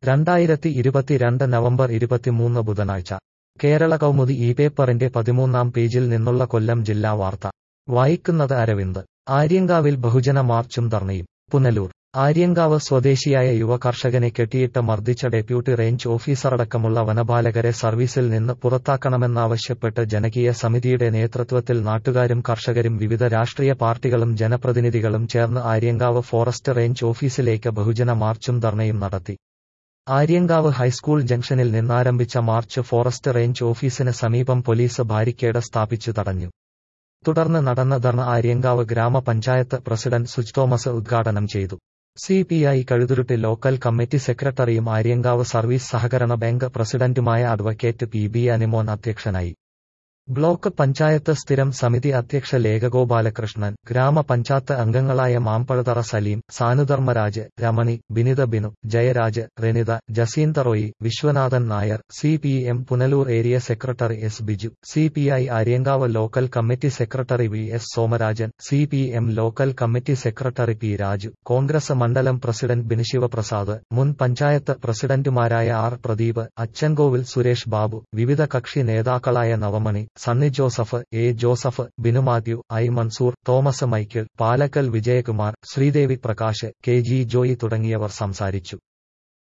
രണ്ടായിരത്തി ഇരുപത്തിരണ്ട് നവംബർ ഇരുപത്തിമൂന്ന് ബുധനാഴ്ച കേരള കൗമുദി ഈ പേപ്പറിന്റെ പതിമൂന്നാം പേജിൽ നിന്നുള്ള കൊല്ലം ജില്ലാ വാർത്ത വായിക്കുന്നത് അരവിന്ദ് ആര്യങ്കാവിൽ ബഹുജന മാർച്ചും ധർണയും പുനലൂർ ആര്യങ്കാവ് സ്വദേശിയായ യുവ കർഷകനെ കെട്ടിയിട്ട് മർദ്ദിച്ച ഡെപ്യൂട്ടി റേഞ്ച് ഓഫീസറടക്കമുള്ള വനപാലകരെ സർവീസിൽ നിന്ന് പുറത്താക്കണമെന്നാവശ്യപ്പെട്ട് ജനകീയ സമിതിയുടെ നേതൃത്വത്തിൽ നാട്ടുകാരും കർഷകരും വിവിധ രാഷ്ട്രീയ പാർട്ടികളും ജനപ്രതിനിധികളും ചേർന്ന് ആര്യങ്കാവ് ഫോറസ്റ്റ് റേഞ്ച് ഓഫീസിലേക്ക് ബഹുജന മാർച്ചും ധർണയും നടത്തി ആര്യങ്കാവ് ഹൈസ്കൂൾ ജംഗ്ഷനിൽ നിന്നാരംഭിച്ച മാർച്ച് ഫോറസ്റ്റ് റേഞ്ച് ഓഫീസിന് സമീപം പോലീസ് ബാരിക്കേഡ് സ്ഥാപിച്ചു തടഞ്ഞു തുടർന്ന് നടന്ന ധർണ ആര്യങ്കാവ് ഗ്രാമപഞ്ചായത്ത് പ്രസിഡന്റ് സുജ് തോമസ് ഉദ്ഘാടനം ചെയ്തു C P I Kazhuthurutty local committee സെക്രട്ടറിയും ആര്യങ്കാവ് സർവീസ് സഹകരണ ബാങ്ക് പ്രസിഡന്റുമായ അഡ്വക്കേറ്റ് പി ബി അനിമോൻ അധ്യക്ഷനായി ബ്ലോക്ക് പഞ്ചായത്ത് സ്ഥിരം സമിതി അധ്യക്ഷ ലേഖഗോപാലകൃഷ്ണൻ ഗ്രാമപഞ്ചായത്ത് അംഗങ്ങളായ Mampazhathara Saleem Sanu Dharmaraj Ramani Binitha Binu Jayaraj Renitha Jacintha Roy Viswanathan Nair C P M Punalur area secretary S Biju C P I Aryankavu local committee secretary V S Somarajan C P M local committee secretary P Raju Congress മണ്ഡലം പ്രസിഡന്റ് ബിനിശിവപ്രസാദ് മുൻ പഞ്ചായത്ത് പ്രസിഡന്റുമാരായ ആർ പ്രദീപ് അച്ചൻകോവിൽ സുരേഷ് ബാബു വിവിധ കക്ഷി നേതാക്കളായ Navamani Sunny Joseph A Joseph Binu Mathew I Mansoor Thomas Michael Palakkal Vijayakumar Sreedevi Prakash K G Joy തുടങ്ങിയവർ സംസാരിച്ചു